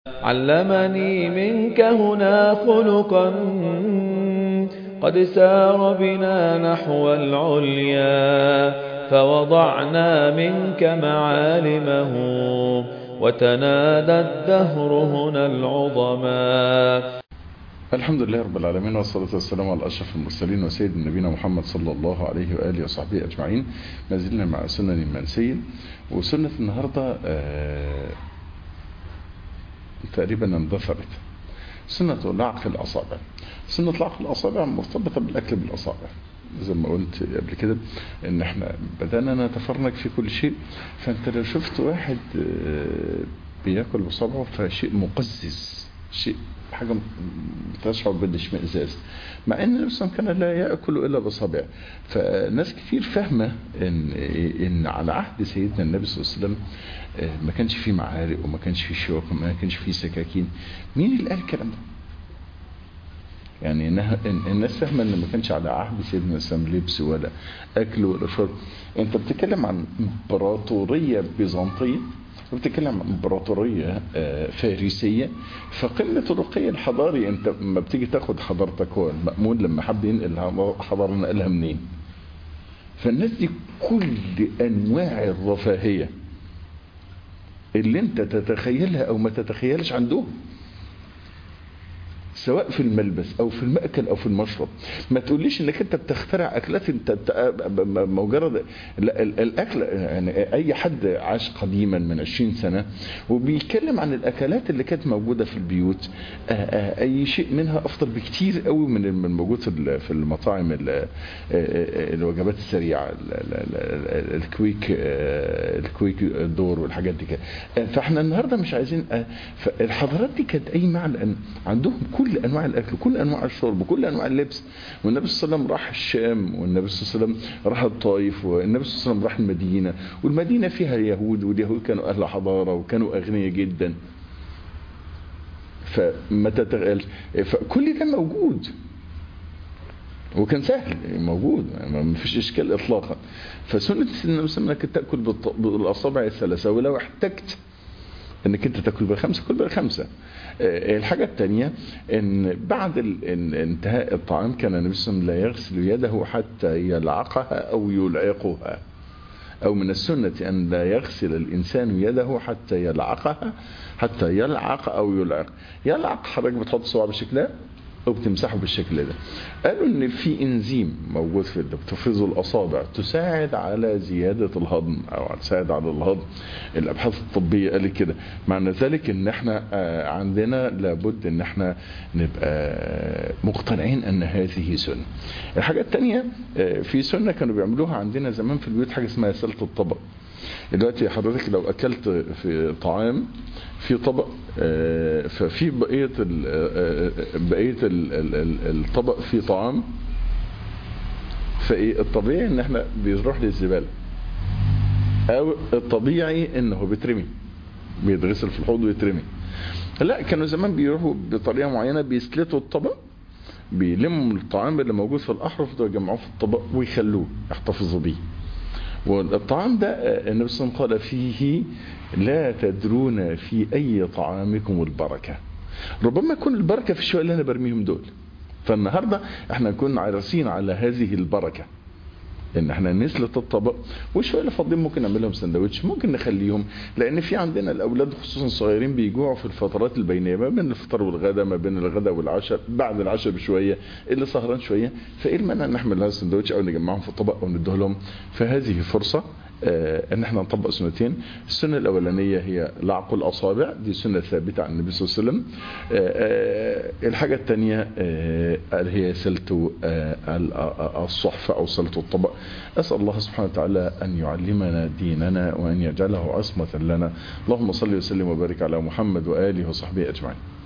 علمني منك هنا خلقا قد سار بنا نحو العليا فوضعنا منك معالمه وتنادى الدهر هنا العظما الحمد لله رب العالمين والصلاة والسلام على أشرف المرسلين وسيد نبينا محمد صلى الله عليه وآله وصحبه أجمعين ما زلنا مع سنن المنسية وسنة النهاردة آه تقريبا اندثرت سنة لعق الأصابع سنة لعق الأصابع مرتبطة بالأكل بالأصابع زي ما قلت قبل كده ان احنا بدأنا نتفرنج في كل شيء فانت لو شفت واحد بياكل بصبعه فشيء مقزز شيء حاجة تشعر بالاشمئزاز مع ان الانسان كان لا ياكل الا بصابعه فناس كتير فاهمه ان ان على عهد سيدنا النبي صلى الله عليه وسلم ما كانش فيه معارق وما كانش فيه شوك وما كانش فيه سكاكين مين اللي قال الكلام ده يعني إنها الناس فاهمه ان ما كانش على عهد سيدنا الاسلام لبس ولا اكل ولا شرب انت بتتكلم عن امبراطوريه بيزنطيه وبتتكلم عن امبراطوريه فارسيه فقمه الرقي الحضاري انت لما بتيجي تاخد حضارتك هو المأمون لما حب ينقل حضاره نقلها منين فالناس دي كل انواع الرفاهيه اللي انت تتخيلها او ما تتخيلش عندهم سواء في الملبس او في المأكل او في المشرب ما تقوليش انك انت بتخترع اكلات انت مجرد الاكل يعني اي حد عاش قديما من 20 سنة وبيتكلم عن الاكلات اللي كانت موجودة في البيوت اي شيء منها افضل بكتير قوي من الموجود في المطاعم الوجبات السريعة الكويك الكويك دور والحاجات دي كده فاحنا النهاردة مش عايزين الحضارات دي كانت قايمة على ان عندهم كل انواع الاكل كل انواع الشرب كل انواع اللبس والنبي صلى الله عليه وسلم راح الشام والنبي صلى الله عليه وسلم راح الطائف والنبي صلى الله عليه وسلم راح المدينه والمدينه فيها يهود واليهود كانوا اهل حضاره وكانوا اغنياء جدا فما تتغيرش فكل ده موجود وكان سهل موجود ما فيش اشكال اطلاقا فسنه النبي صلى الله عليه وسلم انك تاكل بالاصابع الثلاثه ولو احتجت انك انت تاكل بالخمسه كل بالخمسه الحاجه الثانيه ان بعد انتهاء الطعام كان النبي صلى الله عليه وسلم لا يغسل يده حتى يلعقها او يلعقها او من السنه ان لا يغسل الانسان يده حتى يلعقها حتى يلعق او يلعق يلعق حضرتك بتحط صباع بالشكل ده وبتمسحه بالشكل ده قالوا ان في انزيم موجود في الدم تفرز الاصابع تساعد على زيادة الهضم او تساعد على الهضم الابحاث الطبية قالت كده معنى ذلك ان احنا عندنا لابد ان احنا نبقى مقتنعين ان هذه سنة الحاجة التانية في سنة كانوا بيعملوها عندنا زمان في البيوت حاجة اسمها سلة الطبق دلوقتي حضرتك لو اكلت في طعام في طبق ففي بقيه بقيه الطبق في طعام فايه الطبيعي ان احنا بيروح للزباله او الطبيعي انه بيترمي بيتغسل في الحوض ويترمي لا كانوا زمان بيروحوا بطريقه معينه بيسلتوا الطبق بيلموا الطعام اللي موجود في الاحرف ويجمعوه في الطبق ويخلوه يحتفظوا بيه والطعام ده النبي صلى الله عليه وسلم قال فيه لا تدرون في أي طعامكم البركة ربما يكون البركة في الشوية اللي أنا برميهم دول فالنهاردة احنا نكون عارسين على هذه البركة ان احنا نسلت الطبق وشويه اللي فاضيين ممكن نعملهم سندوتش ممكن نخليهم لان في عندنا الاولاد خصوصا الصغيرين بيجوعوا في الفترات البينيه ما بين الفطار والغداء ما بين الغداء والعشاء بعد العشاء بشويه اللي سهران شويه فايه المانع نحمل هذا السندوتش او نجمعهم في طبق او نديه لهم فهذه فرصه آه ان احنا نطبق سنتين السنه الاولانيه هي لعق الاصابع دي سنه ثابته عن النبي صلى الله عليه وسلم آه آه الحاجه الثانيه اللي هي سلت الصحفه او سلت الطبق اسال الله سبحانه وتعالى ان يعلمنا ديننا وان يجعله عصمه لنا اللهم صل وسلم وبارك على محمد واله وصحبه اجمعين